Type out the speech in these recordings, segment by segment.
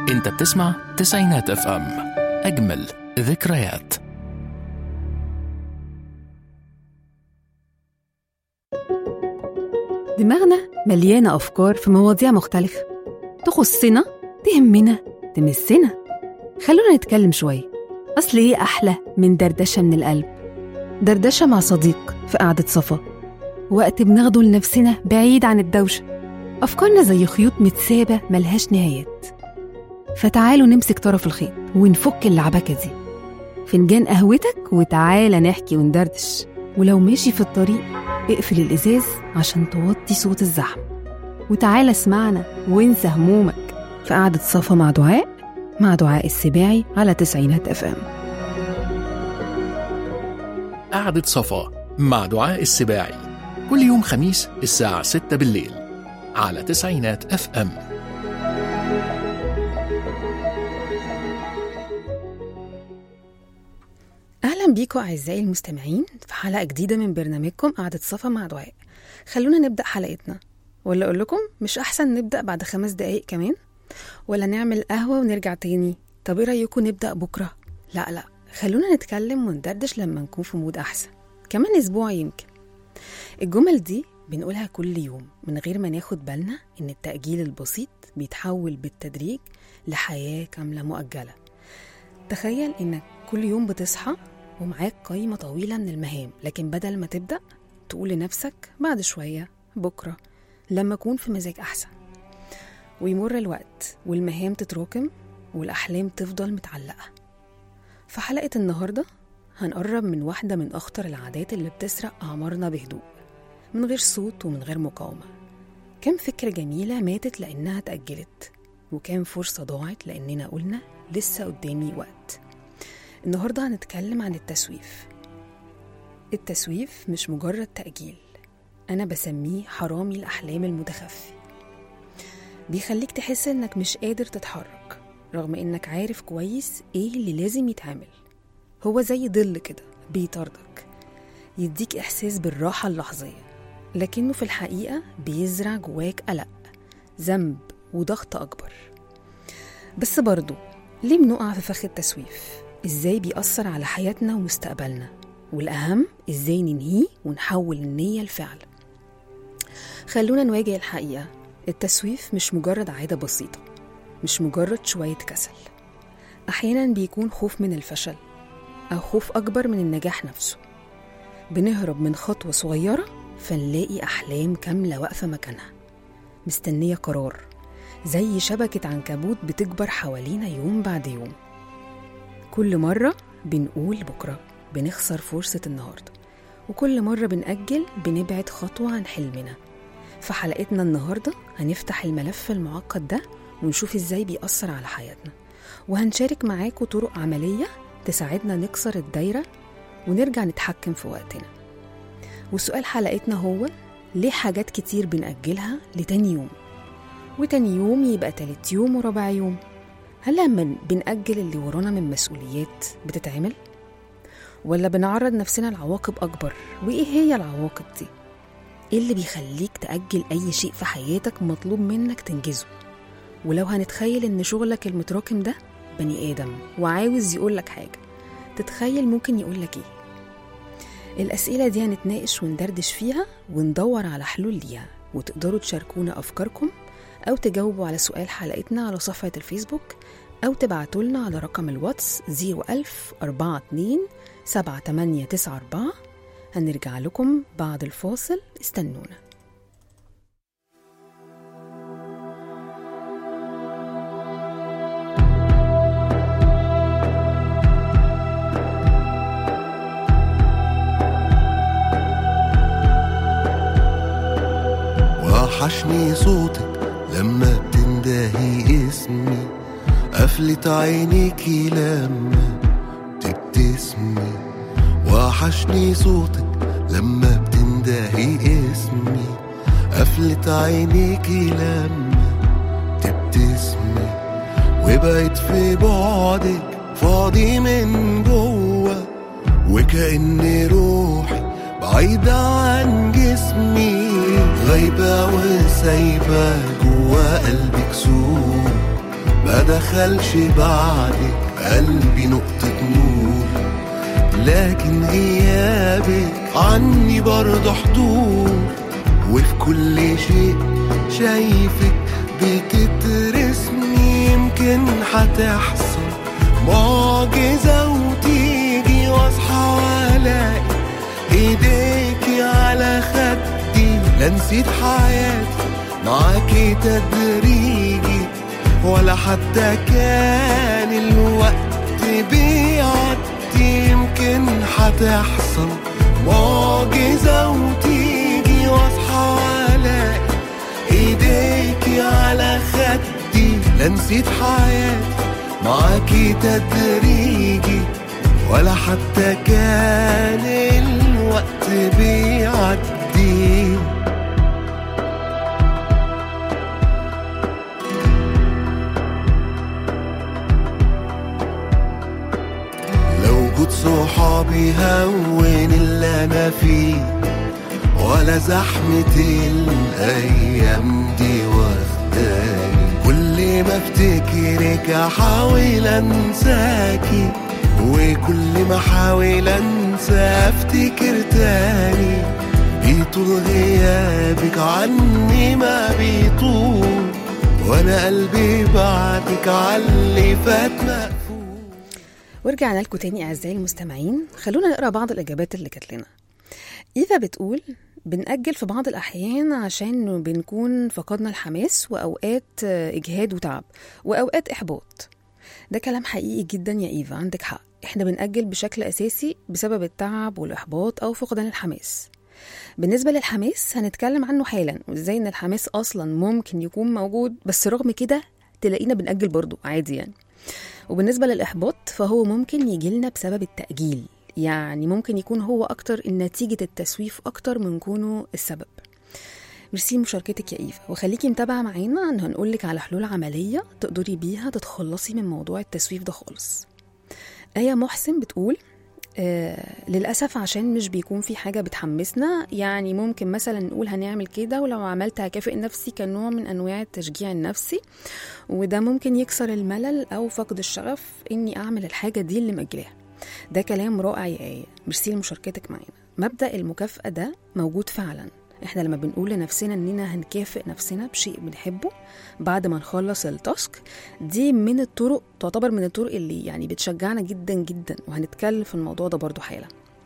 انت بتسمع تسعينات اف ام اجمل ذكريات دماغنا مليانة أفكار في مواضيع مختلفة تخصنا تهمنا تمسنا خلونا نتكلم شوية أصل إيه أحلى من دردشة من القلب دردشة مع صديق في قعدة صفا وقت بناخده لنفسنا بعيد عن الدوشة أفكارنا زي خيوط متسابة ملهاش نهايات فتعالوا نمسك طرف الخيط ونفك اللعبكة دي فنجان قهوتك وتعالى نحكي وندردش ولو ماشي في الطريق اقفل الإزاز عشان توطي صوت الزحمة وتعالى اسمعنا وانسى همومك في قعدة صفا مع دعاء مع دعاء السباعي على تسعينات اف ام قعدة صفا مع دعاء السباعي كل يوم خميس الساعة 6 بالليل على تسعينات اف ام أهلا بيكم أعزائي المستمعين في حلقة جديدة من برنامجكم قعدة صفا مع دعاء خلونا نبدأ حلقتنا ولا أقول لكم مش أحسن نبدأ بعد خمس دقايق كمان ولا نعمل قهوة ونرجع تاني طب إيه رأيكم نبدأ بكرة لا لا خلونا نتكلم وندردش لما نكون في مود أحسن كمان أسبوع يمكن الجمل دي بنقولها كل يوم من غير ما ناخد بالنا إن التأجيل البسيط بيتحول بالتدريج لحياة كاملة مؤجلة تخيل إنك كل يوم بتصحى ومعاك قايمة طويلة من المهام لكن بدل ما تبدأ تقول لنفسك بعد شوية بكرة لما أكون في مزاج أحسن ويمر الوقت والمهام تتراكم والأحلام تفضل متعلقة في حلقة النهاردة هنقرب من واحدة من أخطر العادات اللي بتسرق أعمارنا بهدوء من غير صوت ومن غير مقاومة كم فكرة جميلة ماتت لأنها اتأجلت وكام فرصة ضاعت لأننا قلنا لسه قدامي وقت النهاردة هنتكلم عن التسويف التسويف مش مجرد تأجيل أنا بسميه حرامي الأحلام المتخفي بيخليك تحس إنك مش قادر تتحرك رغم إنك عارف كويس إيه اللي لازم يتعمل هو زي ظل كده بيطاردك يديك إحساس بالراحة اللحظية لكنه في الحقيقة بيزرع جواك قلق ذنب وضغط أكبر بس برضه ليه بنقع في فخ التسويف؟ إزاي بيأثر على حياتنا ومستقبلنا؟ والأهم إزاي ننهيه ونحول النية لفعل خلونا نواجه الحقيقة التسويف مش مجرد عادة بسيطة مش مجرد شوية كسل أحيانا بيكون خوف من الفشل أو خوف أكبر من النجاح نفسه بنهرب من خطوة صغيرة فنلاقي أحلام كاملة واقفة مكانها مستنية قرار زي شبكة عنكبوت بتكبر حوالينا يوم بعد يوم كل مرة بنقول بكرة بنخسر فرصة النهاردة وكل مرة بنأجل بنبعد خطوة عن حلمنا في حلقتنا النهاردة هنفتح الملف المعقد ده ونشوف ازاي بيأثر على حياتنا وهنشارك معاكم طرق عملية تساعدنا نكسر الدايرة ونرجع نتحكم في وقتنا وسؤال حلقتنا هو ليه حاجات كتير بنأجلها لتاني يوم وتاني يوم يبقى تالت يوم ورابع يوم هل لما بنأجل اللي ورانا من مسؤوليات بتتعمل؟ ولا بنعرض نفسنا لعواقب أكبر؟ وإيه هي العواقب دي؟ إيه اللي بيخليك تأجل أي شيء في حياتك مطلوب منك تنجزه؟ ولو هنتخيل إن شغلك المتراكم ده بني آدم وعاوز يقولك حاجة تتخيل ممكن يقولك إيه؟ الأسئلة دي هنتناقش وندردش فيها وندور على حلول ليها وتقدروا تشاركونا أفكاركم أو تجاوبوا على سؤال حلقتنا على صفحة الفيسبوك أو تبعتوا لنا على رقم الواتس 01000 42 7894 هنرجع لكم بعد الفاصل استنونا وحشني صوتك لما بتندهي اسمي قفلت عينيكي لما تبتسمي وحشني صوتك لما بتندهي اسمي قفلت عينيكي لما تبتسمي وبقيت في بعدك فاضي من جوه وكأن روحي بعيدة عن جسمي غايبة وسايبة جوا قلبي كسور ما دخلش بعدك قلبي نقطة نور لكن غيابك عني برضه حضور وفي كل شيء شايفك بتترسمي يمكن هتحصل معجزة وتيجي واصحى والاقي ايديكي على خدي لا نسيت حياتي معاكي تدريجي ولا حتى كان الوقت بيعدي يمكن هتحصل معجزة وتيجي واصحى والاقي ايديكي على خدي لا نسيت حياتي معاكي تدريجي ولا حتى كان الوقت بيعدي لو وجود صحابي هون اللي انا فيه ولا زحمة الايام دي واخداني كل ما افتكرك احاول انساكي وكل ما احاول انسى افتكر تاني بيطول غيابك عني ما بيطول وانا قلبي بعدك علي فات مقفول ورجعنا لكم تاني أعزائي المستمعين خلونا نقرأ بعض الإجابات اللي جات لنا إيفا بتقول بنأجل في بعض الأحيان عشان بنكون فقدنا الحماس وأوقات آه، إجهاد وتعب وأوقات إحباط ده كلام حقيقي جدا يا إيفا عندك حق إحنا بنأجل بشكل أساسي بسبب التعب والإحباط أو فقدان الحماس بالنسبة للحماس هنتكلم عنه حالا وإزاي إن الحماس أصلا ممكن يكون موجود بس رغم كده تلاقينا بنأجل برضه عادي يعني وبالنسبة للإحباط فهو ممكن يجيلنا بسبب التأجيل يعني ممكن يكون هو أكتر نتيجة التسويف أكتر من كونه السبب ميرسي مشاركتك يا إيفا وخليكي متابعة معانا إن هنقولك على حلول عملية تقدري بيها تتخلصي من موضوع التسويف ده خالص آية محسن بتقول آه للأسف عشان مش بيكون في حاجة بتحمسنا يعني ممكن مثلا نقول هنعمل كده ولو عملت هكافئ نفسي كنوع من أنواع التشجيع النفسي وده ممكن يكسر الملل أو فقد الشغف إني أعمل الحاجة دي اللي مأجلاها ده كلام رائع يا آية ميرسي لمشاركتك معانا مبدأ المكافأة ده موجود فعلا احنا لما بنقول لنفسنا اننا هنكافئ نفسنا بشيء بنحبه بعد ما نخلص التاسك دي من الطرق تعتبر من الطرق اللي يعني بتشجعنا جدا جدا وهنتكلم في الموضوع ده برضو حالا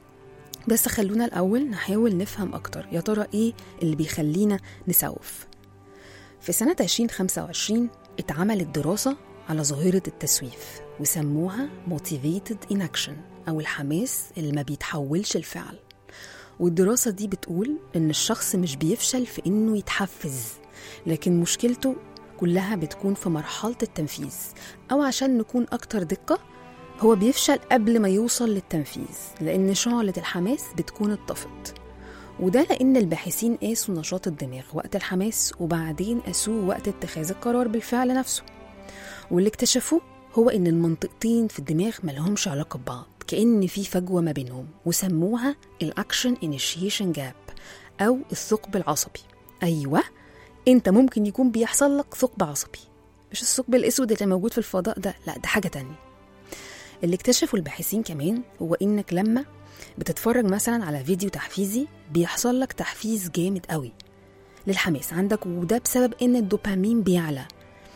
بس خلونا الأول نحاول نفهم أكتر يا ترى إيه اللي بيخلينا نسوف في سنة 2025 اتعملت دراسة على ظاهرة التسويف وسموها motivated inaction أو الحماس اللي ما بيتحولش لفعل والدراسة دي بتقول إن الشخص مش بيفشل في إنه يتحفز لكن مشكلته كلها بتكون في مرحلة التنفيذ أو عشان نكون أكتر دقة هو بيفشل قبل ما يوصل للتنفيذ لأن شعلة الحماس بتكون اتطفت وده لأن الباحثين قاسوا نشاط الدماغ وقت الحماس وبعدين قاسوه وقت اتخاذ القرار بالفعل نفسه واللي اكتشفوه هو إن المنطقتين في الدماغ ملهمش علاقة ببعض كأن في فجوة ما بينهم وسموها الأكشن انيشيشن جاب أو الثقب العصبي أيوة أنت ممكن يكون بيحصل لك ثقب عصبي مش الثقب الأسود اللي موجود في الفضاء ده لا ده حاجة تانية اللي اكتشفوا الباحثين كمان هو إنك لما بتتفرج مثلا على فيديو تحفيزي بيحصل لك تحفيز جامد قوي للحماس عندك وده بسبب ان الدوبامين بيعلى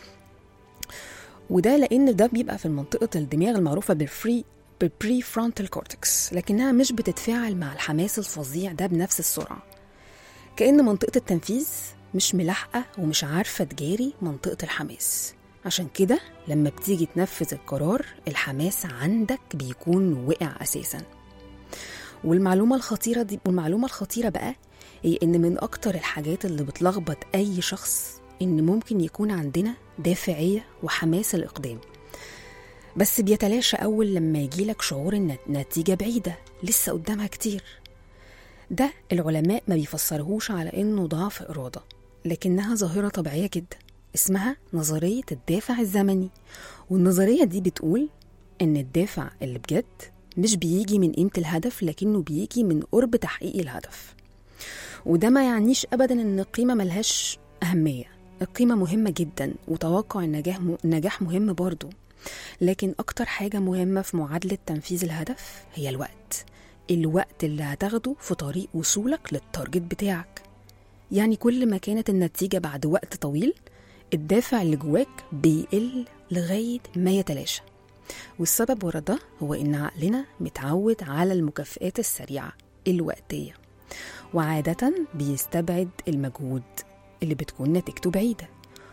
وده لان ده بيبقى في منطقه الدماغ المعروفه بالفري بالبري فرونتال كورتكس لكنها مش بتتفاعل مع الحماس الفظيع ده بنفس السرعه كأن منطقة التنفيذ مش ملاحقة ومش عارفة تجاري منطقة الحماس عشان كده لما بتيجي تنفذ القرار الحماس عندك بيكون وقع أساساً والمعلومة الخطيرة دي والمعلومة الخطيرة بقى هي إن من أكتر الحاجات اللي بتلخبط أي شخص إن ممكن يكون عندنا دافعية وحماس الإقدام بس بيتلاشى أول لما يجيلك شعور إن النتيجة بعيدة لسه قدامها كتير ده العلماء ما بيفسرهوش على إنه ضعف إرادة لكنها ظاهرة طبيعية جدا اسمها نظرية الدافع الزمني والنظرية دي بتقول إن الدافع اللي بجد مش بيجي من قيمة الهدف لكنه بيجي من قرب تحقيق الهدف وده ما يعنيش أبدا إن القيمة ملهاش أهمية القيمة مهمة جدا وتوقع النجاح النجاح مهم برضو لكن أكتر حاجة مهمة في معادلة تنفيذ الهدف هي الوقت الوقت اللي هتاخده في طريق وصولك للتارجت بتاعك يعني كل ما كانت النتيجة بعد وقت طويل الدافع اللي جواك بيقل لغاية ما يتلاشى والسبب ورا ده هو إن عقلنا متعود على المكافآت السريعة الوقتية وعادة بيستبعد المجهود اللي بتكون نتيجته بعيدة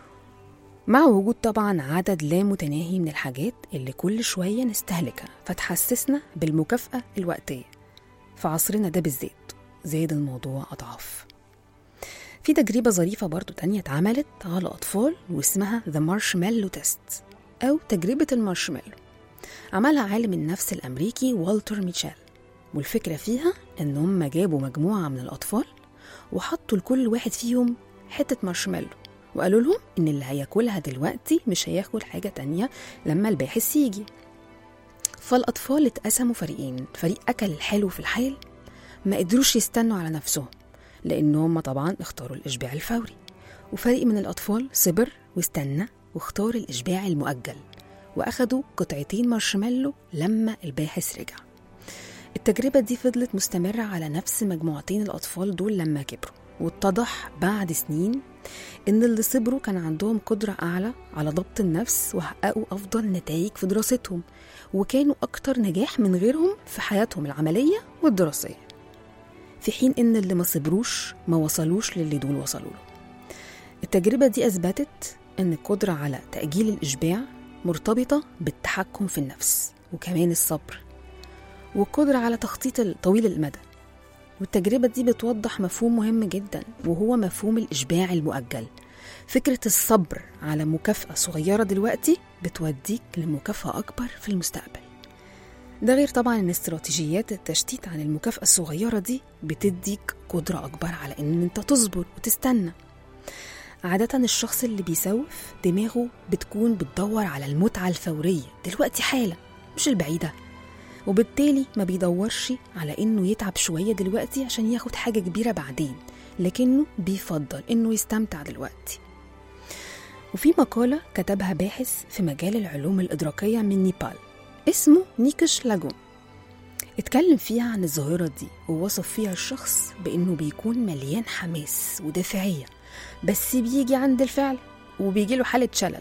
مع وجود طبعا عدد لا متناهي من الحاجات اللي كل شوية نستهلكها فتحسسنا بالمكافأة الوقتية في عصرنا ده بالذات زاد الموضوع أضعاف في تجربة ظريفة برضو تانية اتعملت على أطفال واسمها The Marshmallow Test أو تجربة المارشميلو عملها عالم النفس الأمريكي والتر ميتشيل والفكرة فيها إن هم جابوا مجموعة من الأطفال وحطوا لكل واحد فيهم حتة مارشميلو وقالوا لهم إن اللي هياكلها دلوقتي مش هياكل حاجة تانية لما الباحث يجي فالأطفال اتقسموا فريقين فريق أكل الحلو في الحال ما قدروش يستنوا على نفسهم لأن هم طبعا اختاروا الإشباع الفوري وفريق من الأطفال صبر واستنى واختار الإشباع المؤجل وأخدوا قطعتين مارشميلو لما الباحث رجع التجربة دي فضلت مستمرة على نفس مجموعتين الأطفال دول لما كبروا واتضح بعد سنين إن اللي صبروا كان عندهم قدرة أعلى على ضبط النفس وحققوا أفضل نتائج في دراستهم وكانوا أكتر نجاح من غيرهم في حياتهم العملية والدراسية في حين إن اللي ما صبروش ما وصلوش للي دول وصلوا له التجربة دي أثبتت إن القدرة على تأجيل الإشباع مرتبطة بالتحكم في النفس وكمان الصبر والقدرة على تخطيط طويل المدى والتجربة دي بتوضح مفهوم مهم جدا وهو مفهوم الإشباع المؤجل فكرة الصبر على مكافأة صغيرة دلوقتي بتوديك لمكافأة أكبر في المستقبل ده غير طبعا ان استراتيجيات التشتيت عن المكافأة الصغيرة دي بتديك قدرة أكبر على إن أنت تصبر وتستنى عادة الشخص اللي بيسوف دماغه بتكون بتدور على المتعة الفورية دلوقتي حالا مش البعيدة وبالتالي ما بيدورش على إنه يتعب شوية دلوقتي عشان ياخد حاجة كبيرة بعدين لكنه بيفضل إنه يستمتع دلوقتي وفي مقالة كتبها باحث في مجال العلوم الإدراكية من نيبال اسمه نيكش لاجون اتكلم فيها عن الظاهرة دي ووصف فيها الشخص بإنه بيكون مليان حماس ودافعية بس بيجي عند الفعل وبيجي له حالة شلل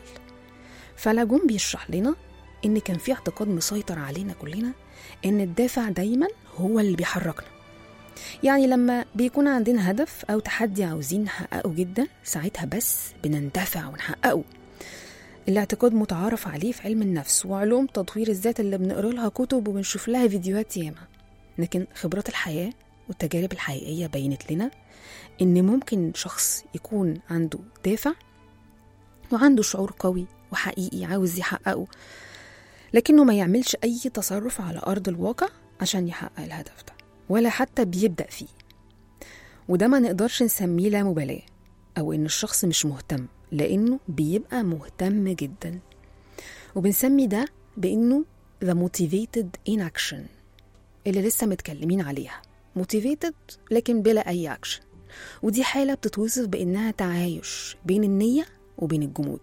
فلاجون بيشرح لنا إن كان في اعتقاد مسيطر علينا كلنا إن الدافع دايما هو اللي بيحركنا يعني لما بيكون عندنا هدف أو تحدي عاوزين نحققه جدا ساعتها بس بنندفع ونحققه الاعتقاد متعارف عليه في علم النفس وعلوم تطوير الذات اللي بنقرا لها كتب وبنشوف لها فيديوهات ياما لكن خبرات الحياة والتجارب الحقيقية بينت لنا إن ممكن شخص يكون عنده دافع وعنده شعور قوي وحقيقي عاوز يحققه لكنه ما يعملش أي تصرف على أرض الواقع عشان يحقق الهدف ده ولا حتى بيبدأ فيه وده ما نقدرش نسميه لا مبالاة أو إن الشخص مش مهتم لأنه بيبقى مهتم جدا وبنسمي ده بإنه the motivated inaction اللي لسه متكلمين عليها motivated لكن بلا أي أكشن ودي حالة بتتوصف بإنها تعايش بين النية وبين الجمود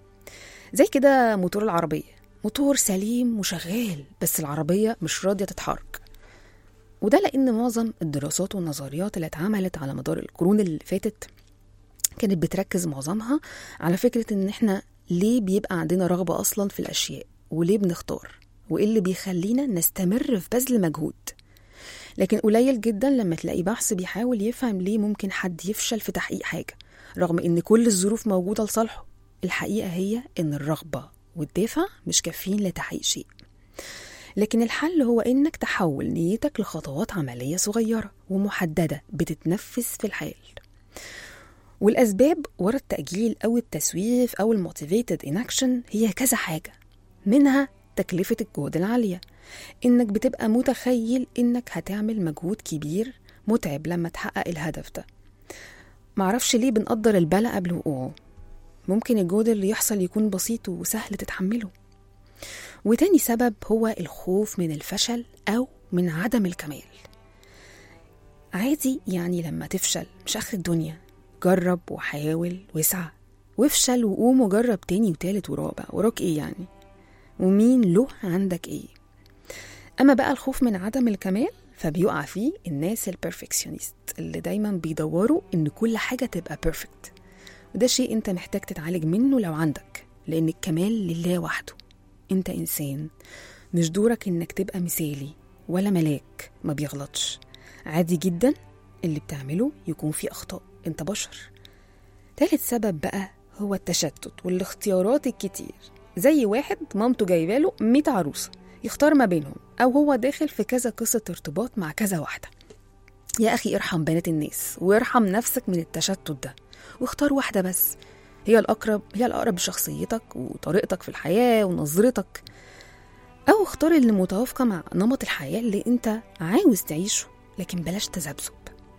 زي كده موتور العربية موتور سليم وشغال بس العربية مش راضية تتحرك وده لأن معظم الدراسات والنظريات اللي اتعملت على مدار القرون اللي فاتت كانت بتركز معظمها على فكرة إن إحنا ليه بيبقى عندنا رغبة أصلا في الأشياء وليه بنختار وإيه اللي بيخلينا نستمر في بذل مجهود لكن قليل جدا لما تلاقي بحث بيحاول يفهم ليه ممكن حد يفشل في تحقيق حاجة رغم إن كل الظروف موجودة لصالحه الحقيقة هي إن الرغبة والدافع مش كافيين لتحقيق شيء لكن الحل هو إنك تحول نيتك لخطوات عملية صغيرة ومحددة بتتنفذ في الحال والأسباب ورا التأجيل أو التسويف أو الموتيفيتد اناكشن هي كذا حاجة منها تكلفة الجهد العالية إنك بتبقى متخيل إنك هتعمل مجهود كبير متعب لما تحقق الهدف ده معرفش ليه بنقدر البلاء قبل وقوعه ممكن الجهد اللي يحصل يكون بسيط وسهل تتحمله وتاني سبب هو الخوف من الفشل أو من عدم الكمال عادي يعني لما تفشل مش آخر الدنيا جرب وحاول واسعى وافشل وقوم وجرب تاني وتالت ورابع وراك ايه يعني ومين له عندك ايه اما بقى الخوف من عدم الكمال فبيقع فيه الناس البرفكشنست اللي دايما بيدوروا ان كل حاجه تبقى بيرفكت وده شيء انت محتاج تتعالج منه لو عندك لان الكمال لله وحده انت انسان مش دورك انك تبقى مثالي ولا ملاك ما بيغلطش عادي جدا اللي بتعمله يكون فيه اخطاء انت بشر تالت سبب بقى هو التشتت والاختيارات الكتير زي واحد مامته جايباله 100 عروسه يختار ما بينهم او هو داخل في كذا قصه ارتباط مع كذا واحده يا اخي ارحم بنات الناس وارحم نفسك من التشتت ده واختار واحده بس هي الاقرب هي الاقرب لشخصيتك وطريقتك في الحياه ونظرتك او اختار اللي متوافقه مع نمط الحياه اللي انت عاوز تعيشه لكن بلاش تذبذب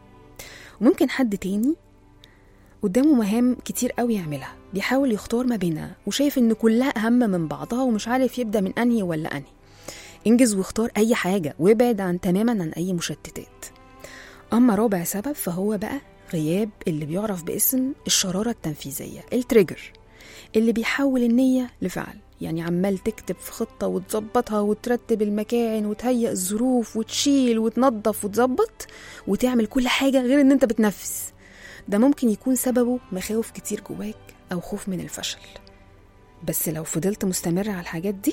وممكن حد تاني قدامه مهام كتير قوي يعملها بيحاول يختار ما بينها وشايف ان كلها اهم من بعضها ومش عارف يبدا من انهي ولا انهي انجز واختار اي حاجه وابعد عن تماما عن اي مشتتات اما رابع سبب فهو بقى غياب اللي بيعرف باسم الشراره التنفيذيه التريجر اللي بيحول النيه لفعل يعني عمال تكتب في خطه وتظبطها وترتب المكان وتهيئ الظروف وتشيل وتنظف وتظبط وتعمل كل حاجه غير ان انت بتنفذ ده ممكن يكون سببه مخاوف كتير جواك أو خوف من الفشل بس لو فضلت مستمر على الحاجات دي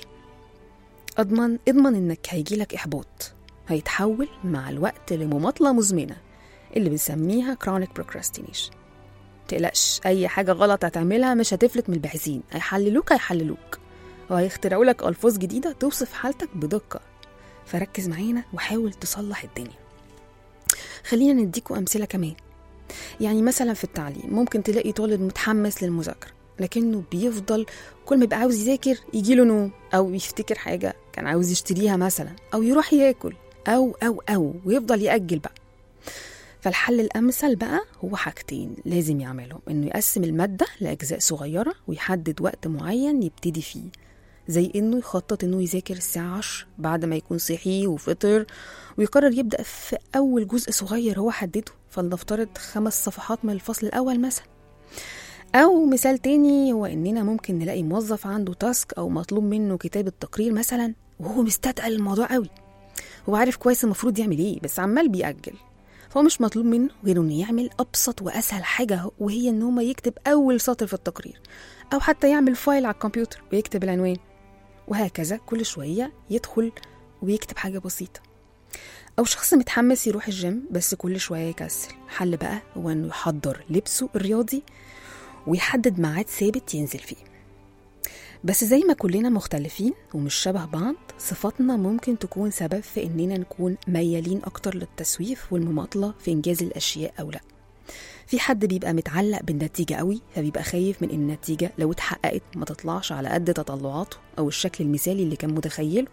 أضمن اضمن إنك هيجيلك إحباط هيتحول مع الوقت لمماطلة مزمنة اللي بنسميها chronic procrastination تقلقش أي حاجة غلط هتعملها مش هتفلت من الباحثين هيحللوك هيحللوك وهيخترعوا لك ألفاظ جديدة توصف حالتك بدقة فركز معانا وحاول تصلح الدنيا خلينا نديكوا أمثلة كمان يعني مثلا في التعليم ممكن تلاقي طالب متحمس للمذاكرة لكنه بيفضل كل ما يبقى عاوز يذاكر يجيله نوم أو يفتكر حاجة كان عاوز يشتريها مثلا أو يروح ياكل أو أو أو ويفضل يأجل بقى فالحل الأمثل بقى هو حاجتين لازم يعملهم إنه يقسم المادة لأجزاء صغيرة ويحدد وقت معين يبتدي فيه زي إنه يخطط إنه يذاكر الساعة 10 بعد ما يكون صحي وفطر ويقرر يبدأ في أول جزء صغير هو حدده فلنفترض خمس صفحات من الفصل الأول مثلا أو مثال تاني هو إننا ممكن نلاقي موظف عنده تاسك أو مطلوب منه كتابة تقرير مثلا وهو مستثقل الموضوع قوي هو عارف كويس المفروض يعمل إيه بس عمال بيأجل فهو مش مطلوب منه غير إنه يعمل أبسط وأسهل حاجة وهي إن هو يكتب أول سطر في التقرير أو حتى يعمل فايل على الكمبيوتر ويكتب العنوان وهكذا كل شوية يدخل ويكتب حاجة بسيطة أو شخص متحمس يروح الجيم بس كل شوية يكسل حل بقى هو إنه يحضر لبسه الرياضي ويحدد ميعاد ثابت ينزل فيه بس زي ما كلنا مختلفين ومش شبه بعض صفاتنا ممكن تكون سبب في إننا نكون ميالين أكتر للتسويف والمماطلة في إنجاز الأشياء أو لأ في حد بيبقى متعلق بالنتيجة قوي فبيبقى خايف من إن النتيجة لو اتحققت ما تطلعش على قد تطلعاته أو الشكل المثالي اللي كان متخيله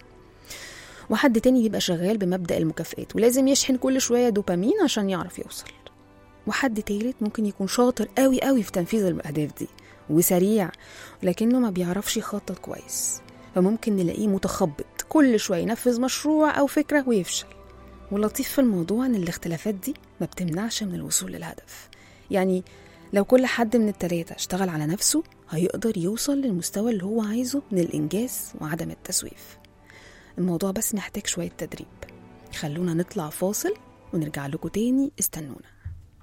وحد تاني بيبقى شغال بمبدأ المكافآت ولازم يشحن كل شوية دوبامين عشان يعرف يوصل وحد تالت ممكن يكون شاطر قوي قوي في تنفيذ الأهداف دي وسريع لكنه ما بيعرفش يخطط كويس فممكن نلاقيه متخبط كل شوية ينفذ مشروع أو فكرة ويفشل واللطيف في الموضوع إن الاختلافات دي ما بتمنعش من الوصول للهدف يعني لو كل حد من التلاتة اشتغل على نفسه هيقدر يوصل للمستوى اللي هو عايزه من الإنجاز وعدم التسويف الموضوع بس محتاج شوية تدريب خلونا نطلع فاصل ونرجع لكم تاني استنونا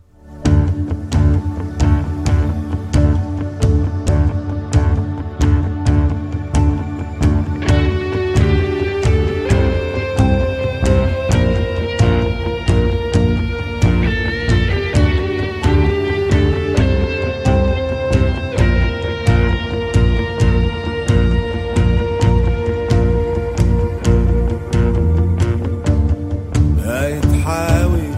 بقيت حاوي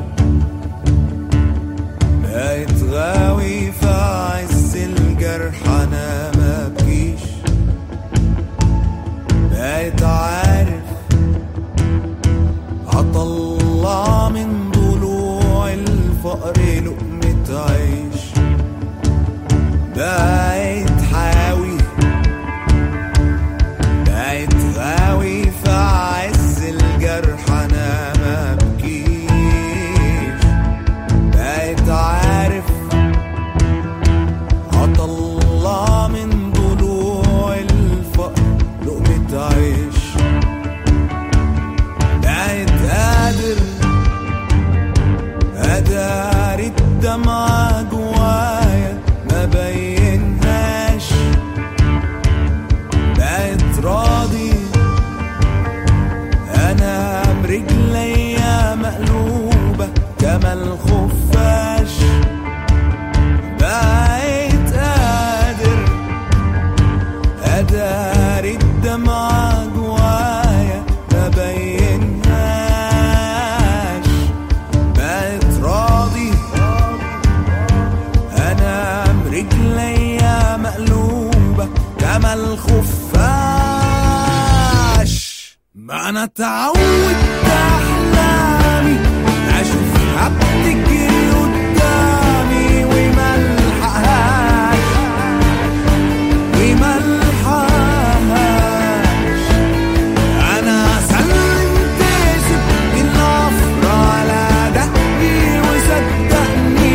بقيت غاوي في عز الجرح انا ما بكيش بقيت عارف هطلع من ضلوع الفقر لقمة عيش بقيت حاوي بقيت غاوي في عز الجرح انا ما بكيش بقيت عارف هطلع انما الخفاش ما انا اتعودت احلامي اشوفها بتجري قدامي وما الحقهاش وما الحقهاش انا سلمت سبت النفرة على دقي وصدقني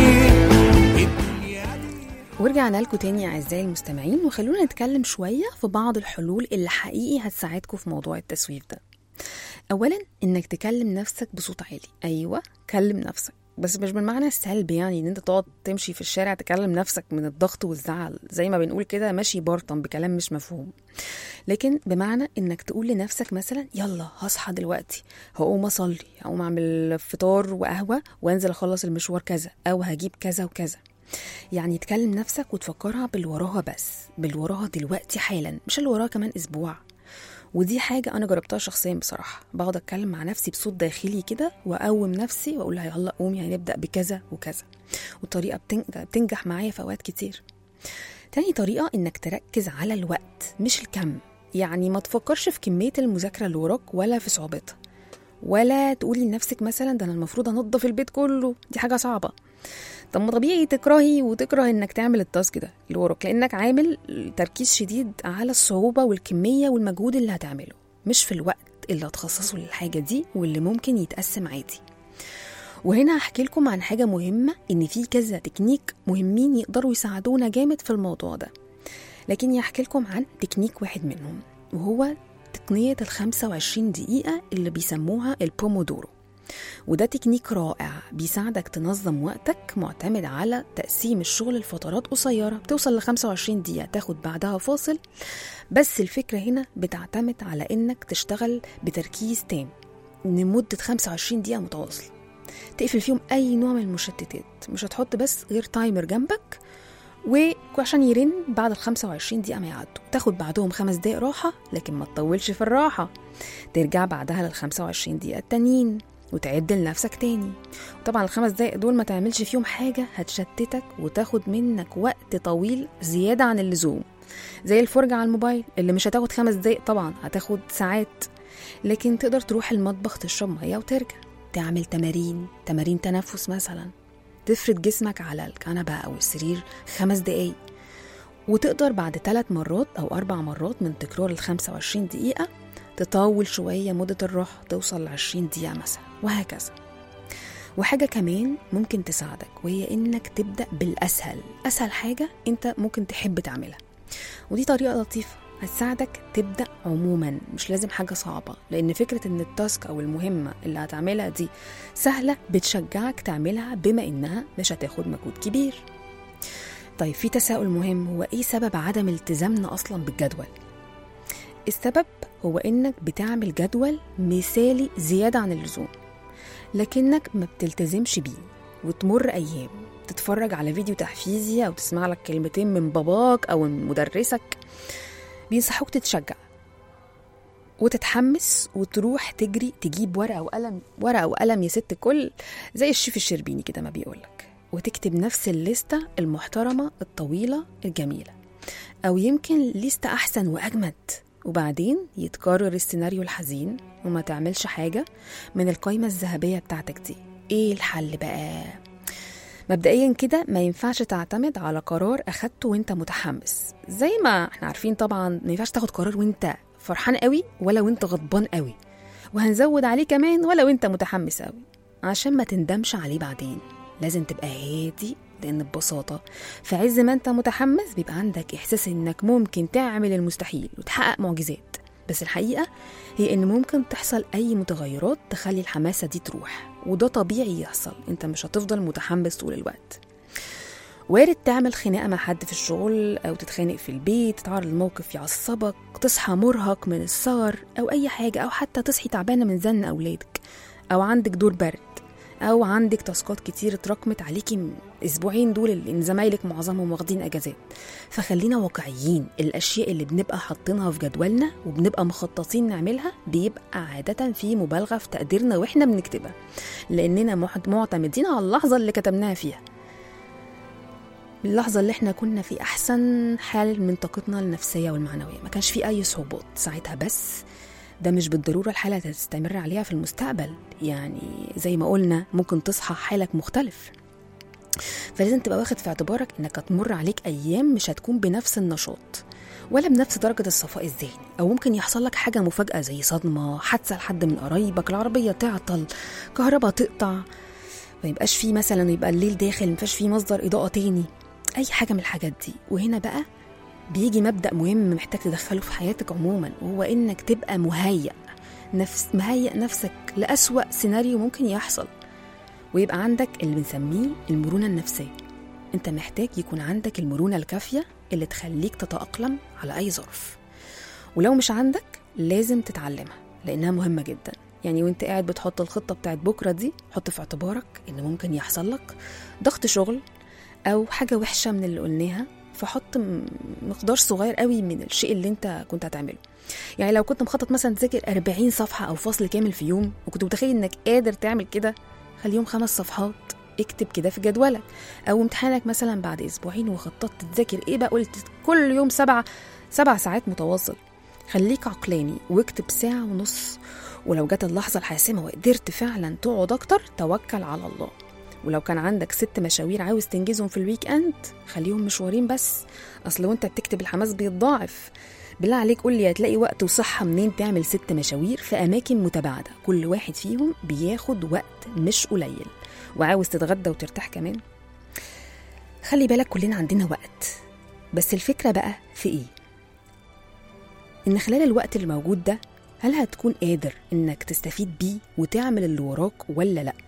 الدنيا دي ورجعنا لكم تاني يا اعزائي المستمعين وخلونا نتكلم شويه في بعض الحلول اللي حقيقي هتساعدكم في موضوع التسويف ده اولا انك تكلم نفسك بصوت عالي ايوه كلم نفسك بس مش بالمعنى السلبي يعني ان انت تقعد تمشي في الشارع تكلم نفسك من الضغط والزعل زي ما بنقول كده ماشي بارطن بكلام مش مفهوم لكن بمعنى انك تقول لنفسك مثلا يلا هصحى دلوقتي هقوم اصلي هقوم اعمل فطار وقهوه وانزل اخلص المشوار كذا او هجيب كذا وكذا يعني تكلم نفسك وتفكرها باللي وراها بس باللي وراها دلوقتي حالا مش اللي وراها كمان اسبوع ودي حاجة أنا جربتها شخصيا بصراحة بقعد أتكلم مع نفسي بصوت داخلي كده وأقوم نفسي وأقول لها يلا قومي يعني نبدأ بكذا وكذا والطريقة بتنجح, بتنجح معايا في أوقات كتير تاني طريقة إنك تركز على الوقت مش الكم يعني ما تفكرش في كمية المذاكرة اللي وراك ولا في صعوبتها ولا تقولي لنفسك مثلا ده أنا المفروض أنظف البيت كله دي حاجة صعبة طب ما طبيعي تكرهي وتكره انك تعمل التاسك ده اللي وراك لانك عامل تركيز شديد على الصعوبه والكميه والمجهود اللي هتعمله مش في الوقت اللي هتخصصه للحاجه دي واللي ممكن يتقسم عادي وهنا هحكي لكم عن حاجه مهمه ان في كذا تكنيك مهمين يقدروا يساعدونا جامد في الموضوع ده لكن هحكي لكم عن تكنيك واحد منهم وهو تقنيه ال 25 دقيقه اللي بيسموها البومودورو وده تكنيك رائع بيساعدك تنظم وقتك معتمد على تقسيم الشغل لفترات قصيرة بتوصل ل 25 دقيقة تاخد بعدها فاصل بس الفكرة هنا بتعتمد على إنك تشتغل بتركيز تام لمدة 25 دقيقة متواصلة تقفل فيهم أي نوع من المشتتات مش هتحط بس غير تايمر جنبك وعشان يرن بعد ال 25 دقيقة ما يعدوا تاخد بعدهم خمس دقايق راحة لكن ما تطولش في الراحة ترجع بعدها لل 25 دقيقة التانيين وتعد لنفسك تاني وطبعا الخمس دقايق دول ما تعملش فيهم حاجة هتشتتك وتاخد منك وقت طويل زيادة عن اللزوم زي الفرجة على الموبايل اللي مش هتاخد خمس دقايق طبعا هتاخد ساعات لكن تقدر تروح المطبخ تشرب مية وترجع تعمل تمارين تمارين تنفس مثلا تفرد جسمك على الكنبة أو السرير خمس دقايق وتقدر بعد ثلاث مرات أو أربع مرات من تكرار ال 25 دقيقة تطول شوية مدة الراحة توصل ل 20 دقيقة مثلا وهكذا وحاجة كمان ممكن تساعدك وهي إنك تبدأ بالأسهل أسهل حاجة أنت ممكن تحب تعملها ودي طريقة لطيفة هتساعدك تبدأ عموما مش لازم حاجة صعبة لأن فكرة إن التاسك أو المهمة اللي هتعملها دي سهلة بتشجعك تعملها بما إنها مش هتاخد مجهود كبير طيب في تساؤل مهم هو إيه سبب عدم التزامنا أصلا بالجدول؟ السبب هو إنك بتعمل جدول مثالي زيادة عن اللزوم لكنك ما بتلتزمش بيه وتمر أيام تتفرج على فيديو تحفيزي أو تسمع لك كلمتين من باباك أو من مدرسك بينصحوك تتشجع وتتحمس وتروح تجري تجيب ورقة وقلم ورقة وقلم يا ست الكل زي الشيف الشربيني كده ما بيقولك وتكتب نفس الليستة المحترمة الطويلة الجميلة أو يمكن ليستة أحسن وأجمد وبعدين يتكرر السيناريو الحزين وما تعملش حاجة من القايمة الذهبية بتاعتك دي ايه الحل بقى؟ مبدئيا كده ما ينفعش تعتمد على قرار اخدته وانت متحمس زي ما احنا عارفين طبعا ما ينفعش تاخد قرار وانت فرحان قوي ولا وانت غضبان قوي وهنزود عليه كمان ولا وانت متحمس قوي عشان ما تندمش عليه بعدين لازم تبقى هادي لان ببساطه في عز ما انت متحمس بيبقى عندك احساس انك ممكن تعمل المستحيل وتحقق معجزات بس الحقيقه هي ان ممكن تحصل اي متغيرات تخلي الحماسه دي تروح وده طبيعي يحصل انت مش هتفضل متحمس طول الوقت وارد تعمل خناقه مع حد في الشغل او تتخانق في البيت تتعرض لموقف يعصبك تصحى مرهق من السهر او اي حاجه او حتى تصحي تعبانه من زن اولادك او عندك دور برد او عندك تاسكات كتير اتراكمت عليكي من اسبوعين دول اللي زمايلك معظمهم واخدين اجازات فخلينا واقعيين الاشياء اللي بنبقى حاطينها في جدولنا وبنبقى مخططين نعملها بيبقى عاده في مبالغه في تقديرنا واحنا بنكتبها لاننا معتمدين على اللحظه اللي كتبناها فيها اللحظة اللي احنا كنا في أحسن حال من طاقتنا النفسية والمعنوية ما كانش في أي صعوبات ساعتها بس ده مش بالضرورة الحالة تستمر عليها في المستقبل يعني زي ما قلنا ممكن تصحى حالك مختلف فلازم تبقى واخد في اعتبارك انك هتمر عليك ايام مش هتكون بنفس النشاط ولا بنفس درجة الصفاء الذهني أو ممكن يحصل لك حاجة مفاجأة زي صدمة حادثة لحد من قرايبك العربية تعطل كهرباء تقطع ما يبقاش فيه مثلا يبقى الليل داخل مفيش فيه مصدر إضاءة تاني أي حاجة من الحاجات دي وهنا بقى بيجي مبدأ مهم محتاج تدخله في حياتك عموما وهو إنك تبقى مهيأ نفس مهيأ نفسك لأسوأ سيناريو ممكن يحصل ويبقى عندك اللي بنسميه المرونة النفسية انت محتاج يكون عندك المرونة الكافية اللي تخليك تتأقلم على أي ظرف ولو مش عندك لازم تتعلمها لأنها مهمة جدا يعني وانت قاعد بتحط الخطة بتاعت بكرة دي حط في اعتبارك ان ممكن يحصل لك ضغط شغل أو حاجة وحشة من اللي قلناها فحط م- مقدار صغير قوي من الشيء اللي انت كنت هتعمله يعني لو كنت مخطط مثلا تذاكر 40 صفحة أو فصل كامل في يوم وكنت متخيل إنك قادر تعمل كده خليهم خمس صفحات اكتب كده في جدولك أو امتحانك مثلا بعد أسبوعين وخططت تذاكر إيه بقى قلت كل يوم سبعة سبع ساعات متواصل خليك عقلاني واكتب ساعة ونص ولو جت اللحظة الحاسمة وقدرت فعلا تقعد أكتر توكل على الله ولو كان عندك ست مشاوير عاوز تنجزهم في الويك اند خليهم مشوارين بس اصل وانت بتكتب الحماس بيتضاعف بالله عليك قول لي هتلاقي وقت وصحة منين تعمل ست مشاوير في أماكن متباعدة كل واحد فيهم بياخد وقت مش قليل وعاوز تتغدى وترتاح كمان خلي بالك كلنا عندنا وقت بس الفكرة بقى في إيه؟ إن خلال الوقت اللي موجود ده هل هتكون قادر إنك تستفيد بيه وتعمل اللي وراك ولا لأ؟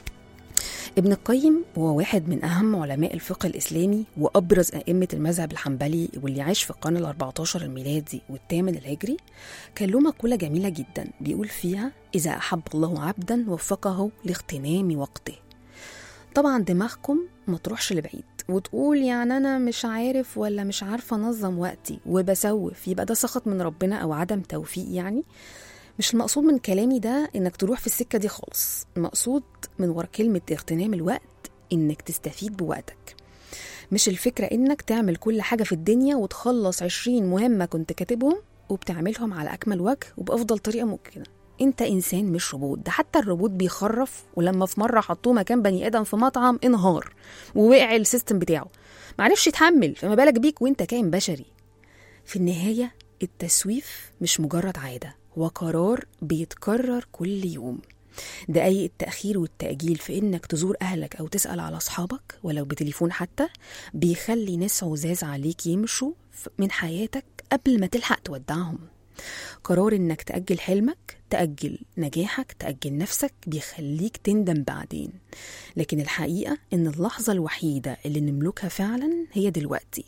ابن القيم هو واحد من أهم علماء الفقه الإسلامي وأبرز أئمة المذهب الحنبلي واللي عاش في القرن ال14 الميلادي والثامن الهجري كان له مقولة جميلة جدا بيقول فيها إذا أحب الله عبدا وفقه لاغتنام وقته طبعا دماغكم ما تروحش لبعيد وتقول يعني أنا مش عارف ولا مش عارفة أنظم وقتي وبسوف يبقى ده سخط من ربنا أو عدم توفيق يعني مش المقصود من كلامي ده انك تروح في السكه دي خالص المقصود من ورا كلمه اغتنام الوقت انك تستفيد بوقتك مش الفكرة انك تعمل كل حاجة في الدنيا وتخلص عشرين مهمة كنت كاتبهم وبتعملهم على أكمل وجه وبأفضل طريقة ممكنة انت انسان مش روبوت ده حتى الروبوت بيخرف ولما في مره حطوه مكان بني ادم في مطعم انهار ووقع السيستم بتاعه معرفش يتحمل فما بالك بيك وانت كائن بشري في النهايه التسويف مش مجرد عاده هو قرار بيتكرر كل يوم دقايق التأخير والتأجيل في إنك تزور أهلك أو تسأل على أصحابك ولو بتليفون حتى بيخلي ناس عزاز عليك يمشوا من حياتك قبل ما تلحق تودعهم قرار إنك تأجل حلمك تأجل نجاحك تأجل نفسك بيخليك تندم بعدين لكن الحقيقة إن اللحظة الوحيدة اللي نملكها فعلا هي دلوقتي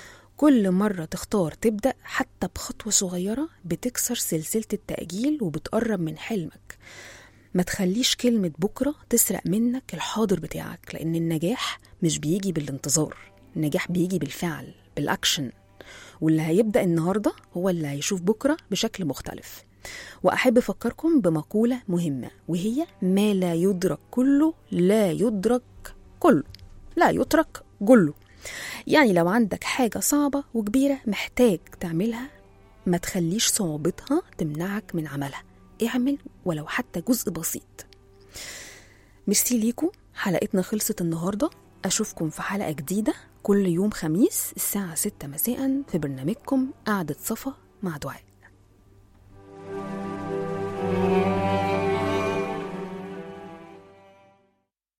كل مرة تختار تبدأ حتى بخطوة صغيرة بتكسر سلسلة التأجيل وبتقرب من حلمك ما تخليش كلمة بكرة تسرق منك الحاضر بتاعك لأن النجاح مش بيجي بالانتظار النجاح بيجي بالفعل بالأكشن واللي هيبدأ النهاردة هو اللي هيشوف بكرة بشكل مختلف وأحب أفكركم بمقولة مهمة وهي ما لا يدرك كله لا يدرك كله لا يترك كله يعني لو عندك حاجة صعبة وكبيرة محتاج تعملها ما تخليش صعوبتها تمنعك من عملها اعمل ولو حتى جزء بسيط ميرسي ليكم حلقتنا خلصت النهاردة أشوفكم في حلقة جديدة كل يوم خميس الساعة 6 مساء في برنامجكم قعدة صفا مع دعاء